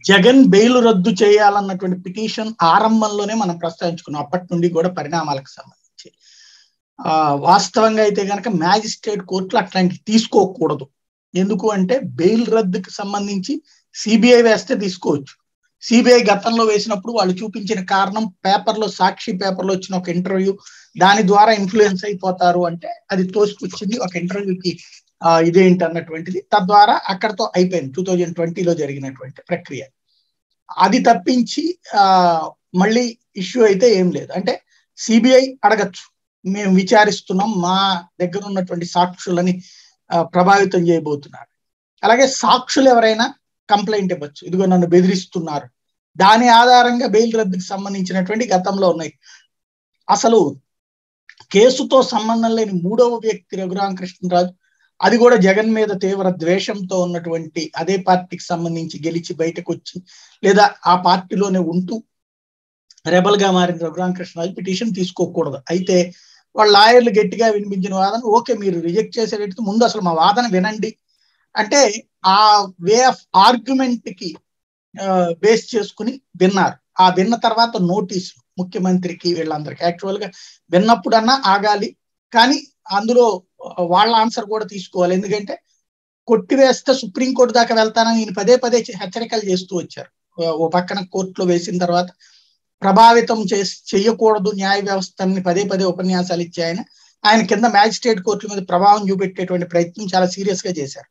Jagan bail రద్దు చేయాలన్నటువంటి petition ఆరంభంలోనే మనం ప్రస్తావించుకున్నాం అప్పటి నుండి కూడా పరిణామాలకు సంబంధించి ఆ వాస్తవంగా అయితే కనుక మ్యాజిస్ట్రేట్ కోర్టులు అట్లాంటివి తీసుకోకూడదు ఎందుకు అంటే బెయిల్ రద్దుకి సంబంధించి సిబిఐ వేస్తే తీసుకోవచ్చు సిబిఐ గతంలో వేసినప్పుడు వాళ్ళు చూపించిన కారణం పేపర్లో సాక్షి పేపర్లో వచ్చిన ఒక ఇంటర్వ్యూ దాని ద్వారా ఇన్ఫ్లుయెన్స్ అయిపోతారు అంటే అది తోసిపుచ్చింది ఒక ఇంటర్వ్యూకి ఇదేంటి అన్నటువంటిది తద్వారా అక్కడతో అయిపోయింది టూ థౌజండ్ ట్వంటీలో జరిగినటువంటి ప్రక్రియ అది తప్పించి ఆ మళ్ళీ ఇష్యూ అయితే ఏం లేదు అంటే సిబిఐ అడగచ్చు మేము విచారిస్తున్నాం మా దగ్గర ఉన్నటువంటి సాక్షులని ప్రభావితం చేయబోతున్నారు అలాగే సాక్షులు ఎవరైనా కంప్లైంట్ ఇవ్వచ్చు ఇదిగో నన్ను బెదిరిస్తున్నారు దాని ఆధారంగా బెయిల్ రద్దుకి సంబంధించినటువంటి గతంలో ఉన్నాయి అసలు కేసుతో సంబంధం లేని మూడవ వ్యక్తి రఘురామకృష్ణరాజు అది కూడా జగన్ మీద తీవ్ర ద్వేషంతో ఉన్నటువంటి అదే పార్టీకి సంబంధించి గెలిచి బయటకు వచ్చి లేదా ఆ పార్టీలోనే ఉంటూ రెబల్ గా మారిన రఘురామకృష్ణరాజు పిటిషన్ తీసుకోకూడదు అయితే వాళ్ళ లాయర్లు గట్టిగా వినిపించిన వాదన ఓకే మీరు రిజెక్ట్ చేసేటట్టు ముందు అసలు మా వాదన వినండి అంటే ఆ వే ఆఫ్ ఆర్గ్యుమెంట్ కి బేస్ చేసుకుని విన్నారు ఆ విన్న తర్వాత నోటీసులు ముఖ్యమంత్రికి వీళ్ళందరికి యాక్చువల్ గా విన్నప్పుడన్నా ఆగాలి కానీ అందులో వాళ్ళ ఆన్సర్ కూడా తీసుకోవాలి ఎందుకంటే కొట్టివేస్తే సుప్రీంకోర్టు దాకా వెళ్తానని ఈయన పదే పదే హెచ్చరికలు చేస్తూ వచ్చారు ఓ పక్కన కోర్టులో వేసిన తర్వాత ప్రభావితం చేసి చెయ్యకూడదు న్యాయ వ్యవస్థని పదే పదే ఉపన్యాసాలు ఇచ్చి ఆయన ఆయన కింద మ్యాజిస్ట్రేట్ కోర్టుల మీద ప్రభావం చూపెట్టేటువంటి ప్రయత్నం చాలా సీరియస్ గా చేశారు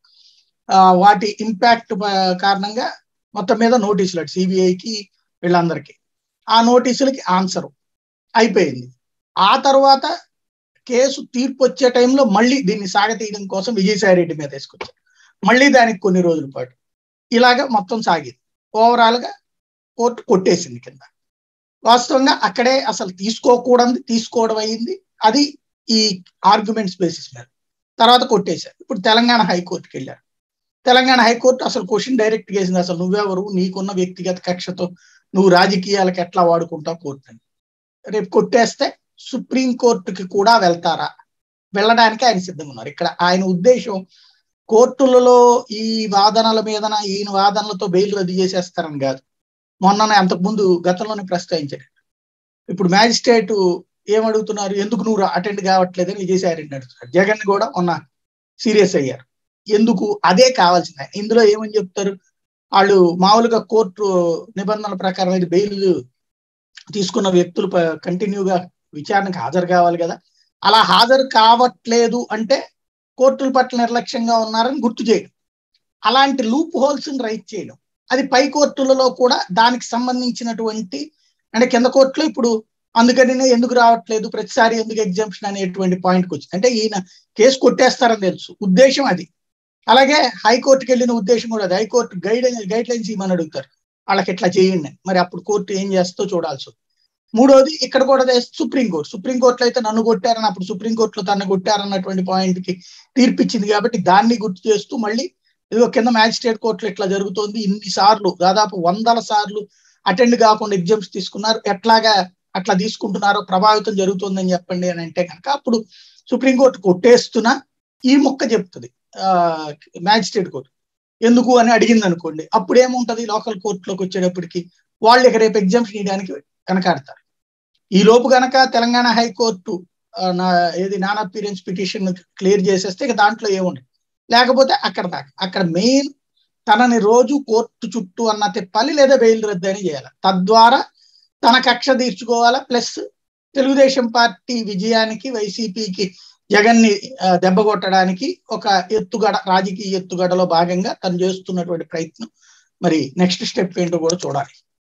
వాటి ఇంపాక్ట్ కారణంగా మొత్తం మీద నోటీసులు అటు సిబిఐకి వీళ్ళందరికీ ఆ నోటీసులకి ఆన్సర్ అయిపోయింది ఆ తర్వాత కేసు తీర్పు వచ్చే టైంలో మళ్ళీ దీన్ని సాగతీయడం కోసం విజయసాయి రెడ్డి మీద వేసుకొచ్చారు మళ్ళీ దానికి కొన్ని రోజుల పాటు ఇలాగ మొత్తం సాగింది ఓవరాల్ గా కోర్టు కొట్టేసింది కింద వాస్తవంగా అక్కడే అసలు తీసుకోకూడదు తీసుకోవడం అయింది అది ఈ ఆర్గ్యుమెంట్స్ బేసిస్ మీద తర్వాత కొట్టేశారు ఇప్పుడు తెలంగాణ హైకోర్టుకి వెళ్ళారు తెలంగాణ హైకోర్టు అసలు క్వశ్చన్ డైరెక్ట్ చేసింది అసలు నువ్వెవరు నీకున్న వ్యక్తిగత కక్షతో నువ్వు రాజకీయాలకు ఎట్లా వాడుకుంటావు కోర్టు అని రేపు కొట్టేస్తే సుప్రీం కోర్టుకి కూడా వెళ్తారా వెళ్ళడానికి ఆయన సిద్ధంగా ఉన్నారు ఇక్కడ ఆయన ఉద్దేశం కోర్టులలో ఈ వాదనల మీదన ఈయన వాదనలతో బెయిల్ రద్దు చేసేస్తారని కాదు మొన్ననే అంతకుముందు గతంలోనే ప్రస్తావించాడు ఇప్పుడు మ్యాజిస్ట్రేట్ ఏమడుగుతున్నారు ఎందుకు నువ్వు అటెండ్ కావట్లేదని విజయసాయి రెడ్డి అడుగుతున్నారు జగన్ కూడా మొన్న సీరియస్ అయ్యారు ఎందుకు అదే కావాల్సింది ఇందులో ఏమని చెప్తారు వాళ్ళు మామూలుగా కోర్టు నిబంధనల ప్రకారం అయితే బెయిల్ తీసుకున్న వ్యక్తులు కంటిన్యూగా విచారణకు హాజరు కావాలి కదా అలా హాజరు కావట్లేదు అంటే కోర్టుల పట్ల నిర్లక్ష్యంగా ఉన్నారని గుర్తు చేయడం అలాంటి లూప్ హోల్స్ రైట్ చేయడం అది పై కోర్టులలో కూడా దానికి సంబంధించినటువంటి అంటే కింద కోర్టులో ఇప్పుడు అందుకని ఎందుకు రావట్లేదు ప్రతిసారి ఎందుకు ఎగ్జామ్షన్ అనేటువంటి పాయింట్కి వచ్చింది అంటే ఈయన కేసు కొట్టేస్తారని తెలుసు ఉద్దేశం అది అలాగే హైకోర్టుకి వెళ్ళిన ఉద్దేశం కూడా అది హైకోర్టు గైడ్ గైడ్ లైన్స్ ఇవ్వమని అడుగుతారు వాళ్ళకి ఇట్లా చేయండి మరి అప్పుడు కోర్టు ఏం చేస్తో చూడాల్సి మూడోది ఇక్కడ కూడా సుప్రీంకోర్టు సుప్రీంకోర్టులో అయితే నన్ను కొట్టారని అప్పుడు సుప్రీంకోర్టులో తను కొట్టారన్నటువంటి పాయింట్ కి తీర్పిచ్చింది కాబట్టి దాన్ని గుర్తు చేస్తూ మళ్ళీ ఇదిగో కింద మ్యాజిస్ట్రేట్ కోర్టులో ఇట్లా జరుగుతోంది ఇన్ని సార్లు దాదాపు వందల సార్లు అటెండ్ కాకుండా ఎగ్జామ్స్ తీసుకున్నారు ఎట్లాగా అట్లా తీసుకుంటున్నారో ప్రభావితం జరుగుతుందని చెప్పండి అని అంటే కనుక అప్పుడు సుప్రీంకోర్టు కొట్టేస్తున్నా ఈ మొక్క చెప్తుంది మ్యాజిస్ట్రేట్ కోర్టు ఎందుకు అని అడిగింది అనుకోండి అప్పుడు ఏముంటది లోకల్ కోర్టులోకి వచ్చేటప్పటికి వాళ్ళు ఇక రేపు ఎగ్జామ్స్ తీయడానికి వెనకాడతారు ఈ లోపు గనక తెలంగాణ హైకోర్టు నా ఏది నాన్ అపీరెన్స్ పిటిషన్ క్లియర్ చేసేస్తే ఇక దాంట్లో ఏముండదు లేకపోతే అక్కడ దాకా అక్కడ మెయిన్ తనని రోజు కోర్టు చుట్టూ అన్న తిప్పాలి లేదా బెయిల్ రద్దు అని చేయాలి తద్వారా తన కక్ష తీర్చుకోవాలా ప్లస్ తెలుగుదేశం పార్టీ విజయానికి వైసీపీకి జగన్ ని దెబ్బ కొట్టడానికి ఒక ఎత్తుగడ రాజకీయ ఎత్తుగడలో భాగంగా తను చేస్తున్నటువంటి ప్రయత్నం మరి నెక్స్ట్ స్టెప్ ఏంటో కూడా చూడాలి